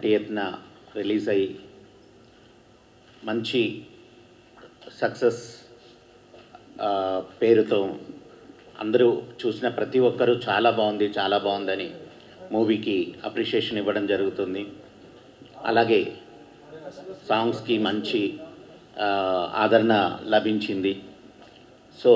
thirty ఎయిత్న release అయ్యి మంచి success ఆ, పేరుతో అందరూ చూసిన ప్రతి ఒక్కరూ చాలా బాగుంది చాలా బాగుందని మూవీకి అప్రిషియేషన్ ఇవ్వడం జరుగుతుంది అలాగే సాంగ్స్కి మంచి ఆ, ఆదరణ లభించింది సో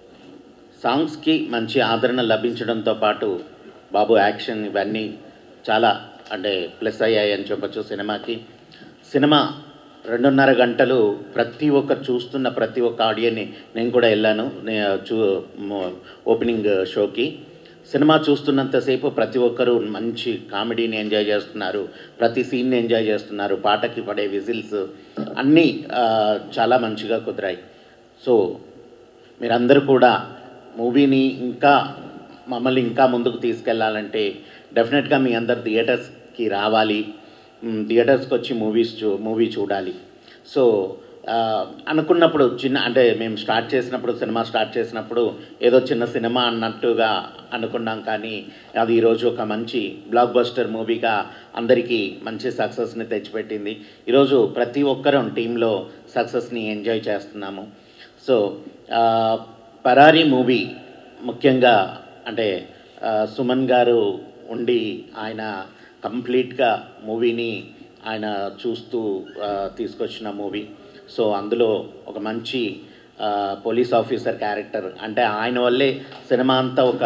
సాంగ్స్కి మంచి ఆదరణ లభించడంతో పాటు బాబు యాక్షన్ ఇవన్నీ చాలా అంటే ప్లస్ అయ్యాయి అని చెప్పచ్చు సినిమాకి సినిమా రెండున్నర గంటలు ప్రతి ఒక్కరు చూస్తున్న ప్రతి ఒక్క ఆడియన్ని నేను కూడా వెళ్ళాను నే- చూ మో- ఓపెనింగ్ షోకి సినిమా చూస్తున్నంతసేపు ప్రతి ఒక్కరూ మంచి కామెడీని ఎంజాయ్ చేస్తున్నారు ప్రతి సీన్ని ఎంజాయ్ చేస్తున్నారు పాటకి పడే విజిల్స్ అన్నీ ఆ, చాలా మంచిగా కుదిరాయి సో మీరందరూ కూడా మూవీని ఇంకా మమ్మల్ని ఇంకా ముందుకు తీసుకెళ్లాలంటే డెఫినెట్గా మీ అందరు థియేటర్స్కి రావాలి మ్, థియేటర్స్కి వచ్చి మూవీస్ చూ మూవీ చూడాలి సో ఆ, అనుకున్నప్పుడు చిన్న అంటే మేము స్టార్ట్ చేసినప్పుడు సినిమా స్టార్ట్ చేసినప్పుడు ఏదో చిన్న సినిమా అన్నట్టుగా అనుకున్నాం కానీ అది ఈరోజు ఒక మంచి బ్లాక్ బస్టర్ మూవీగా అందరికీ మంచి సక్సెస్ని తెచ్చిపెట్టింది ఈరోజు ప్రతి ఒక్కరం టీంలో సక్సెస్ని ఎంజాయ్ చేస్తున్నాము సో ఆ, పరారీ మూవీ ముఖ్యంగా అంటే ఆ, సుమన్ గారు ఉండి ఆయన కంప్లీట్గా మూవీని ఆయన చూస్తూ ఆ, తీసుకొచ్చిన మూవీ సో అందులో ఒక మంచి ఆ, పోలీస్ ఆఫీసర్ క్యారెక్టర్ అంటే ఆయన వల్లే సినిమా అంతా ఒక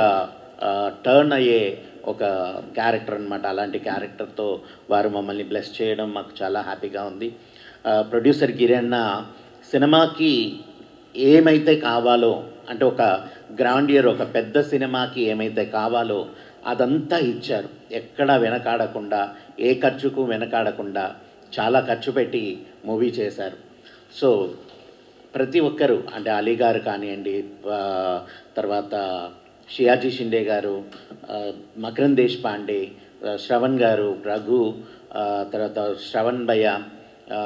టర్న్ అయ్యే ఒక క్యారెక్టర్ అనమాట అలాంటి క్యారెక్టర్తో వారు మమ్మల్ని బ్లెస్ చేయడం మాకు చాలా హ్యాపీగా ఉంది ఆ, ప్రొడ్యూసర్ కిరణ్ సినిమాకి ఏమైతే కావాలో అంటే ఒక గ్రాండియర్ ఒక పెద్ద సినిమాకి ఏమైతే కావాలో అదంతా ఇచ్చారు ఎక్కడా వెనకాడకుండా ఏ ఖర్చుకు వెనకాడకుండా చాలా ఖర్చు పెట్టి మూవీ చేశారు సో ప్రతి ఒక్కరు అంటే అలీ గారు కానివ్వండి ఆ, తర్వాత షియాజీ షిండే గారు ఆ, మకరన్ దేశ్ పాండే ఆ, శ్రవణ్ గారు రఘు ఆ, తర్వాత శ్రవణ్ భయ్య ఆ,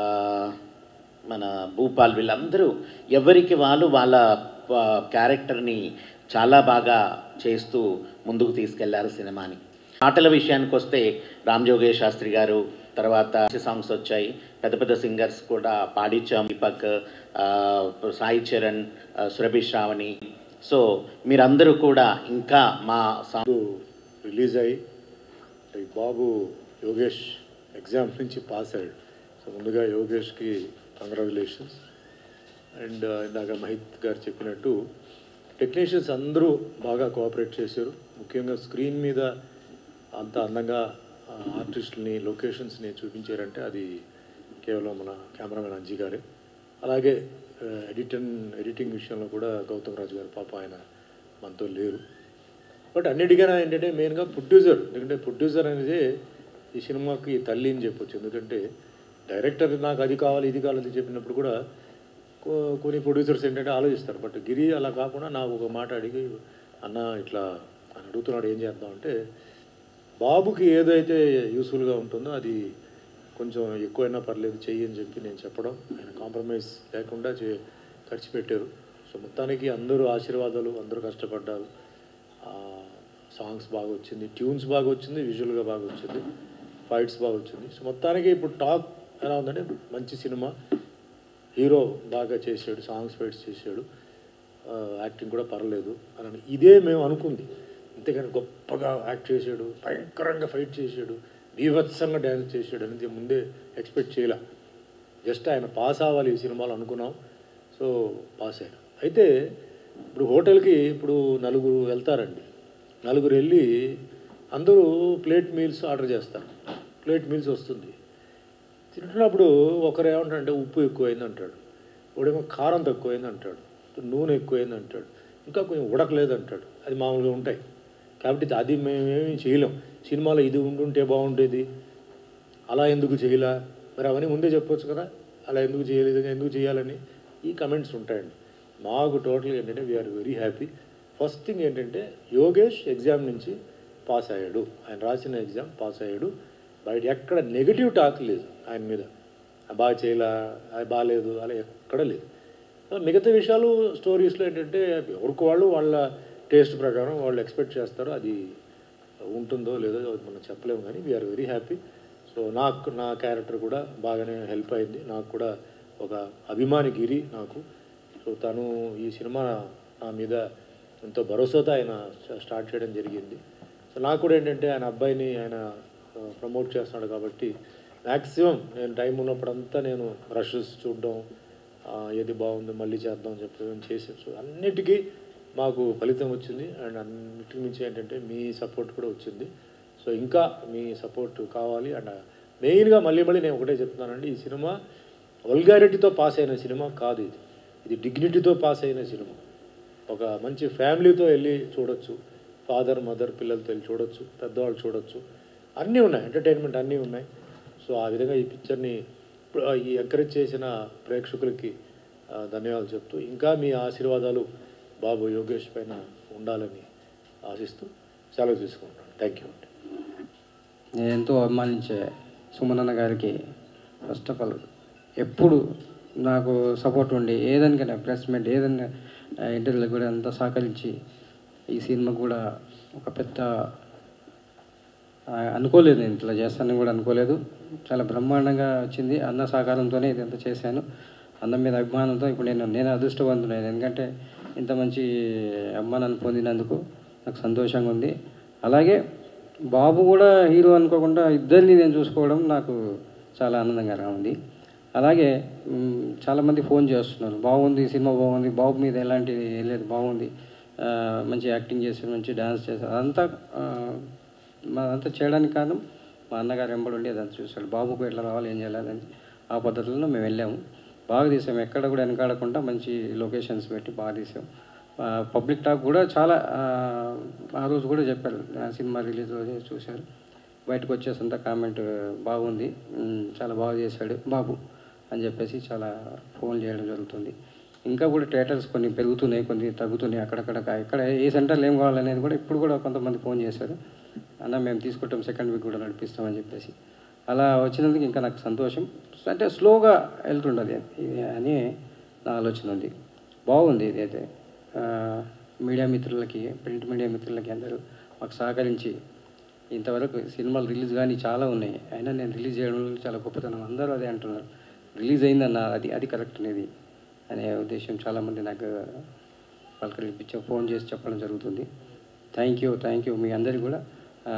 మన భూపాల్ వీళ్ళందరూ ఎవరికి వాళ్ళు వాళ్ళ ఆ, క్యారెక్టర్ని చాలా బాగా చేస్తూ ముందుకు తీసుకెళ్లారు సినిమాని పాటల విషయానికి వస్తే రామ్ జోగేష్ శాస్త్రి గారు తర్వాత సాంగ్స్ వచ్చాయి పెద్ద పెద్ద సింగర్స్ కూడా పాడిచ్చాం దీపక్ ఆ, సాయి చరణ్ ఆ, సురభి శ్రావణి సో మీరందరూ కూడా ఇంకా మా సాంగ్ రిలీజ్ అయ్యి ఈ బాబు యోగేష్ ఎగ్జామ్ నుంచి పాస్ అయ్యాడు సో ముందుగా యోగేష్కి కంగ్రాచులేషన్స్ అండ్ ఇందాక మహిత్ గారు చెప్పినట్టు టెక్నీషియన్స్ అందరూ బాగా కోఆపరేట్ చేశారు ముఖ్యంగా స్క్రీన్ మీద అంత అందంగా ఆర్టిస్టులని లొకేషన్స్ని చూపించారంటే అది కేవలం మన కెమెరామెన్ అంజీ గారే అలాగే ఎడిటన్ ఎడిటింగ్ విషయంలో కూడా గౌతమ్ రాజు గారు పాప ఆయన మనతో లేరు బట్ అన్నిటికైనా ఏంటంటే మెయిన్గా ప్రొడ్యూసర్ ఎందుకంటే ప్రొడ్యూసర్ అనేది ఈ సినిమాకి తల్లి అని చెప్పొచ్చు ఎందుకంటే డైరెక్టర్ నాకు అది కావాలి ఇది కావాలి అని చెప్పినప్పుడు కూడా కొ- కొన్ని ప్రొడ్యూసర్స్ ఏంటంటే ఆలోచిస్తారు బట్ గిరి అలా కాకుండా నాకు ఒక మాట అడిగి అన్న ఇట్లా అని అడుగుతున్నాడు ఏం చేద్దాం అంటే బాబుకి ఏదైతే యూస్ఫుల్గా ఉంటుందో అది కొంచెం ఎక్కువైనా పర్లేదు చెయ్యి అని చెప్పి నేను చెప్పడం ఆయన కాంప్రమైజ్ లేకుండా చే ఖర్చు పెట్టారు సో మొత్తానికి అందరూ ఆశీర్వాదాలు అందరూ కష్టపడ్డారు సాంగ్స్ బాగా వచ్చింది ట్యూన్స్ బాగా వచ్చింది విజువల్గా బాగా వచ్చింది ఫైట్స్ బాగా వచ్చింది సో మొత్తానికి ఇప్పుడు టాక్ ఎలా ఉందంటే మంచి సినిమా హీరో బాగా చేశాడు సాంగ్స్ ఫైట్స్ చేశాడు ఆ, యాక్టింగ్ కూడా పర్లేదు అని ఇదే మేము అనుకుంది అంతేగాని గొప్పగా యాక్ట్ చేశాడు భయంకరంగా ఫైట్ చేశాడు బీభత్సంగా డ్యాన్స్ చేశాడు అనేది ముందే ఎక్స్పెక్ట్ చేయలే జస్ట్ ఆయన పాస్ అవ్వాలి ఈ సినిమాలో అనుకున్నాం సో పాస్ అయ్యాడు అయితే ఇప్పుడు హోటల్కి ఇప్పుడు నలుగురు వెళ్తారండి నలుగురు వెళ్ళి అందరూ ప్లేట్ మీల్స్ ఆర్డర్ చేస్తారు ప్లేట్ మీల్స్ వస్తుంది తింటున్నప్పుడు ఒకరు ఏమంటాడంటే ఉప్పు ఎక్కువైంది అంటాడు ఒకడేమో కారం తక్కువైంది అంటాడు నూనె ఎక్కువైంది అంటాడు ఇంకా కొంచెం ఉడకలేదు అంటాడు అది మామూలుగా ఉంటాయి కాబట్టి అది మేమేమి చేయలేం సినిమాలో ఇది ఉండుంటే బాగుండేది అలా ఎందుకు చేయలా మరి అవన్నీ ముందే చెప్పొచ్చు కదా అలా ఎందుకు చేయలేదు ఎందుకు చేయాలని ఈ కమెంట్స్ ఉంటాయండి మాకు టోటల్గా ఏంటంటే we are very happy first thing ఏంటంటే యోగేష్ ఎగ్జామ్ నుంచి పాస్ అయ్యాడు ఆయన రాసిన ఎగ్జామ్ పాస్ అయ్యాడు బయట ఎక్కడ నెగిటివ్ టాక్ లేదు ఆయన మీద "ఆ బాగా చేయలా అది బాగాలేదు అలా ఎక్కడ లేదు సో మిగతా విషయాలు స్టోరీస్లో ఏంటంటే ఎవరికి వాళ్ళు వాళ్ళ టేస్ట్ ప్రకారం వాళ్ళు ఎక్స్పెక్ట్ చేస్తారు అది ఉంటుందో లేదో అది మనం చెప్పలేము కానీ we are very happy so so నాకు నా క్యారెక్టర్ కూడా బాగానే హెల్ప్ అయింది నాకు కూడా ఒక అభిమాని గిరి నాకు సో తను ఈ సినిమా నా మీద ఎంతో భరోసాతో ఆయన స్టా- స్టార్ట్ చేయడం జరిగింది సో నాకు కూడా ఏంటంటే ఆయన అబ్బాయిని ఆయన ఆ, ప్రమోట్ చేస్తున్నాడు కాబట్టి మ్యాక్సిమం నేను టైం ఉన్నప్పుడంతా నేను రషెస్ చూడడం ఆ, ఏది బాగుంది మళ్ళీ చేద్దాం అని చెప్పి మేము చేసి సో అన్నిటికీ మాకు ఫలితం వచ్చింది అండ్ అన్నిటికి మించి ఏంటంటే మీ సపోర్ట్ కూడా వచ్చింది సో ఇంకా మీ సపోర్ట్ కావాలి అండ్ మెయిన్గా మళ్ళీ మళ్ళీ నేను ఒకటే చెప్తున్నానండి ఈ సినిమా వల్గారిటీతో పాస్ అయిన సినిమా కాదు ఇది ఇది డిగ్నిటీతో పాస్ అయిన సినిమా ఒక మంచి ఫ్యామిలీతో వెళ్ళి చూడొచ్చు ఫాదర్ మదర్ పిల్లలతో వెళ్ళి చూడొచ్చు పెద్దవాళ్ళు చూడొచ్చు అన్నీ ఉన్నాయి ఎంటర్టైన్మెంట్ అన్నీ ఉన్నాయి సో ఆ విధంగా ఈ పిక్చర్ని ఇప్పుడు ఈ ఎంకరేజ్ చేసిన ప్రేక్షకులకి ఆ, ధన్యవాదాలు చెప్తూ ఇంకా మీ ఆశీర్వాదాలు బాబు యోగేష్ పైన ఉండాలని ఆశిస్తూ సెలవు తీసుకుంటాను థ్యాంక్ యూ అండి నేను ఎంతో అభిమానించే సుమనన్న గారికి ఫస్ట్ ఆఫ్ ఆల్ ఎప్పుడు నాకు సపోర్ట్ ఉండి ఏదానికైనా ప్రెస్ మీట్ ఏదైనా ఇంటర్వ్యూలకు కూడా అంతా సహకరించి ఈ సినిమా కూడా ఒక పెద్ద ఆ, అనుకోలేదు నేను ఇట్లా చేస్తానని కూడా అనుకోలేదు చాలా బ్రహ్మాండంగా వచ్చింది అన్న సహకారంతోనే ఇదంతా చేశాను అన్నం మీద అభిమానంతో ఇప్పుడు నేను నేను అదృష్టవంతుడైన ఎందుకంటే ఇంత మంచి అభిమానాన్ని పొందినందుకు నాకు సంతోషంగా ఉంది అలాగే బాబు కూడా హీరో అనుకోకుండా ఇద్దరిని నేను చూసుకోవడం నాకు చాలా ఆనందంగా ఉంది అలాగే మ్, చాలామంది ఫోన్ చేస్తున్నారు బాగుంది సినిమా బాగుంది బాబు మీద ఎలాంటి లేదు బాగుంది ఆ, మంచి యాక్టింగ్ చేశారు మంచి డ్యాన్స్ చేశారు అదంతా ఆ, మా అంతా చేయడానికి కారణం మా అన్నగారు ఎంబడి ఉండి అదంతా చూశాడు బాబుకు ఎట్లా రావాలి ఏం చేయాలని ఆ పద్ధతిలో మేము వెళ్ళాము బాగా తీసాము ఎక్కడ కూడా వెనకాడకుండా మంచి లొకేషన్స్ పెట్టి బాగా తీసాం పబ్లిక్ టాక్ కూడా చాలా ఆ, ఆ రోజు కూడా చెప్పారు ఆ సినిమా రిలీజ్ రోజే చూశారు బయటకు వచ్చేసంత కామెంట్ బాగుంది ఉమ్, చాలా బాగా చేశాడు బాబు అని చెప్పేసి చాలా ఫోన్ చేయడం జరుగుతుంది ఇంకా కూడా థియేటర్స్ కొన్ని పెరుగుతున్నాయి కొన్ని తగ్గుతున్నాయి అక్కడక్కడ ఎక్కడ ఏ సెంటర్లో ఏం కావాలనేది కూడా ఇప్పుడు కూడా కొంతమంది ఫోన్ చేశారు అన్న మేము తీసుకుంటాం సెకండ్ వీక్ కూడా నడిపిస్తామని చెప్పేసి అలా వచ్చినందుకు ఇంకా నాకు సంతోషం అంటే స్లోగా వెళ్తుండదు ఇది అని నా ఆలోచన ఉంది బాగుంది ఇదైతే ఆ, మీడియా మిత్రులకి ప్రింట్ మీడియా మిత్రులకి అందరూ మాకు సహకరించి ఇంతవరకు సినిమాలు రిలీజ్ కానీ చాలా ఉన్నాయి అయినా నేను రిలీజ్ చేయడంలో చాలా గొప్పతనం అందరూ అదే అంటున్నారు రిలీజ్ అయిందన్న అది అది కరెక్ట్ అనేది అనే ఉద్దేశం చాలామంది నాకు పలకరింపించే ఫోన్ చేసి చెప్పడం జరుగుతుంది థ్యాంక్ యూ థ్యాంక్ యూ మీ అందరికీ కూడా ఆ,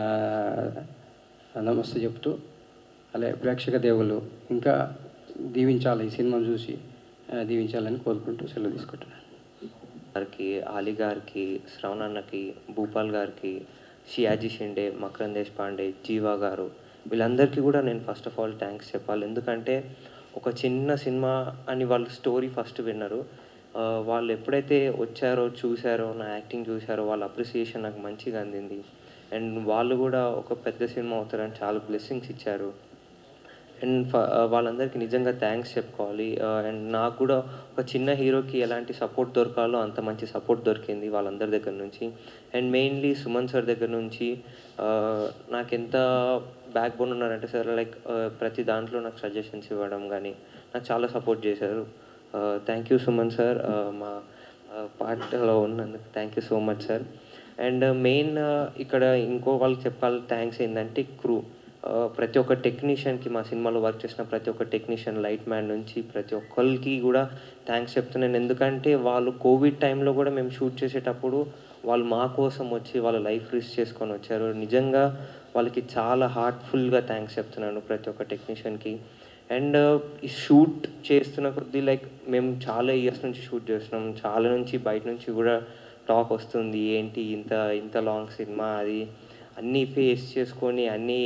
నమస్తే చెప్తూ అలాగే ప్రేక్షక దేవుళ్ళు ఇంకా దీవించాలి ఈ సినిమాను చూసి ఆ, దీవించాలని కోరుకుంటూ సెలవు తీసుకుంటున్నాను గారికి ఆలి గారికి శ్రవణ్ అన్నకి భూపాల్ గారికి షియాజీ షిండే మకరం దేశపాండే జీవా గారు వీళ్ళందరికీ కూడా నేను ఫస్ట్ ఆఫ్ ఆల్ థ్యాంక్స్ చెప్పాలి ఎందుకంటే ఒక చిన్న సినిమా అని వాళ్ళు స్టోరీ ఫస్ట్ విన్నారు ఆ, వాళ్ళు ఎప్పుడైతే వచ్చారో చూశారో నా యాక్టింగ్ చూశారో వాళ్ళ అప్రిసియేషన్ నాకు మంచిగా అందింది అండ్ వాళ్ళు కూడా ఒక పెద్ద సినిమా అవుతారని చాలా బ్లెస్సింగ్స్ ఇచ్చారు అండ్ ఫ- ఆ, వాళ్ళందరికీ నిజంగా థ్యాంక్స్ చెప్పుకోవాలి ఆ, అండ్ నాకు కూడా ఒక చిన్న హీరోకి ఎలాంటి సపోర్ట్ దొరకాలో అంత మంచి సపోర్ట్ దొరికింది వాళ్ళందరి దగ్గర నుంచి అండ్ మెయిన్లీ సుమన్ సార్ దగ్గర నుంచి ఆ, నాకు ఎంత బ్యాక్ బోన్ ఉన్నారంటే సార్ లైక్ ప్రతి దాంట్లో నాకు సజెషన్స్ ఇవ్వడం కానీ నాకు చాలా సపోర్ట్ చేశారు థ్యాంక్ యూ సుమన్ సార్ మా పార్ట్లో ఉన్నందుకు thank you so much sir and main ఇక్కడ ఇంకో వాళ్ళకి చెప్పాలి థ్యాంక్స్ ఏంటంటే క్రూ ప్రతి ఒక్క టెక్నీషియన్కి మా సినిమాలో వర్క్ చేసిన ప్రతి ఒక్క టెక్నీషియన్ లైట్ మ్యాన్ నుంచి ప్రతి ఒక్కరికి కూడా థ్యాంక్స్ చెప్తున్నాను ఎందుకంటే వాళ్ళు కోవిడ్ టైంలో కూడా మేము షూట్ చేసేటప్పుడు వాళ్ళు మా కోసం వచ్చి వాళ్ళ లైఫ్ రిస్క్ చేసుకొని వచ్చారు నిజంగా వాళ్ళకి చాలా హార్ట్ఫుల్గా థ్యాంక్స్ చెప్తున్నాను ప్రతి ఒక్క టెక్నీషియన్కి అండ్ ఈ షూట్ చేస్తున్న కొద్దీ లైక్ మేము చాలా ఇయర్స్ నుంచి షూట్ చేస్తున్నాం చాలా నుంచి బయట నుంచి కూడా టాక్ వస్తుంది ఏంటి ఇంత ఇంత లాంగ్ సినిమా అది అన్నీ ఫేస్ చేసుకొని అన్నీ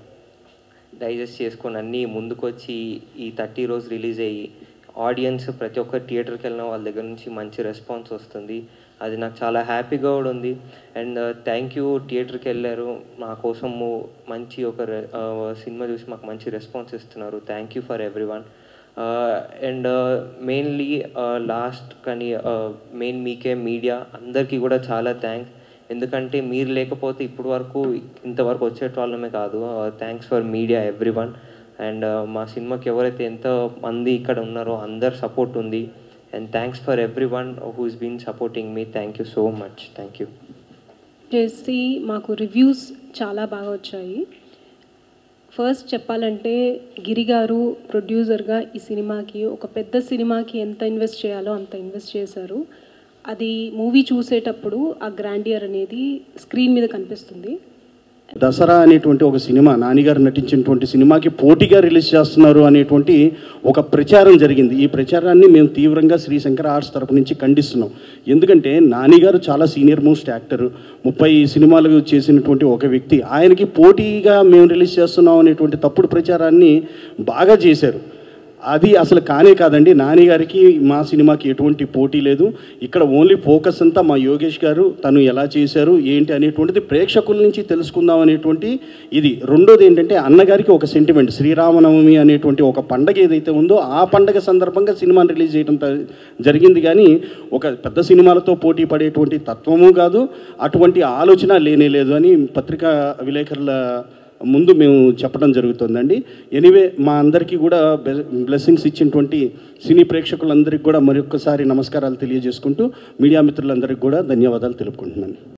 డైజెస్ట్ చేసుకొని అన్నీ ముందుకొచ్చి ఈ థర్టీ రోజు రిలీజ్ అయ్యి ఆడియన్స్ ప్రతి ఒక్క థియేటర్కి వెళ్ళిన వాళ్ళ దగ్గర నుంచి మంచి రెస్పాన్స్ వస్తుంది అది నాకు చాలా హ్యాపీగా కూడా ఉంది అండ్ థ్యాంక్ యూ థియేటర్కి వెళ్ళారు మా కోసము మంచి ఒక రె- ఆ, సినిమా చూసి మాకు మంచి రెస్పాన్స్ ఇస్తున్నారు thank you for everyone and mainly last కానీ మెయిన్ మీకే మీడియా అందరికీ కూడా చాలా థ్యాంక్స్ ఎందుకంటే మీరు లేకపోతే ఇప్పుడు వరకు ఇంతవరకు వచ్చేటోళ్ళమే కాదు thanks for media everyone and మా సినిమాకి ఎవరైతే ఎంత మంది ఇక్కడ ఉన్నారో అందరు సపోర్ట్ ఉంది and thanks for everyone who is been supporting మీ thank you so much thank you చేసి మాకు రివ్యూస్ చాలా బాగా వచ్చాయి ఫస్ట్ చెప్పాలంటే గిరి గారు ప్రొడ్యూసర్గా ఈ సినిమాకి ఒక పెద్ద సినిమాకి ఎంత ఇన్వెస్ట్ చేయాలో అంత ఇన్వెస్ట్ చేశారు అది మూవీ చూసేటప్పుడు ఆ గ్రాండియర్ అనేది స్క్రీన్ మీద కనిపిస్తుంది దసరా అనేటువంటి ఒక సినిమా నానిగారు నటించినటువంటి సినిమాకి పోటీగా రిలీజ్ చేస్తున్నారు అనేటువంటి ఒక ప్రచారం జరిగింది ఈ ప్రచారాన్ని మేము తీవ్రంగా శ్రీశంకర్ ఆర్ట్స్ తరపు నుంచి ఖండిస్తున్నాం ఎందుకంటే నానిగారు చాలా సీనియర్ మోస్ట్ యాక్టర్ ముప్పై సినిమాలు చేసినటువంటి ఒక వ్యక్తి ఆయనకి పోటీగా మేము రిలీజ్ చేస్తున్నాం అనేటువంటి తప్పుడు ప్రచారాన్ని బాగా చేశారు అది అసలు కానే కాదండి నాని గారికి మా సినిమాకి ఎటువంటి పోటీ లేదు ఇక్కడ ఓన్లీ ఫోకస్ అంతా మా యోగేష్ గారు తను ఎలా చేశారు ఏంటి అనేటువంటిది ప్రేక్షకుల నుంచి తెలుసుకుందాం అనేటువంటి ఇది రెండోది ఏంటంటే అన్నగారికి ఒక సెంటిమెంట్ శ్రీరామనవమి అనేటువంటి ఒక పండగ ఏదైతే ఉందో ఆ పండగ సందర్భంగా సినిమాని రిలీజ్ చేయడం త- జరిగింది కానీ ఒక పెద్ద సినిమాలతో పోటీ పడేటువంటి తత్వము కాదు అటువంటి ఆలోచన లేనే లేదు అని పత్రికా విలేకరుల ముందు మేము చెప్పడం జరుగుతుందండి ఎనీవే మా అందరికీ కూడా బ్లెస్సింగ్స్ ఇచ్చినటువంటి సినీ ప్రేక్షకులందరికీ కూడా మరొకసారి నమస్కారాలు తెలియజేసుకుంటూ మీడియా మిత్రులందరికీ కూడా ధన్యవాదాలు తెలుపుకుంటున్నాను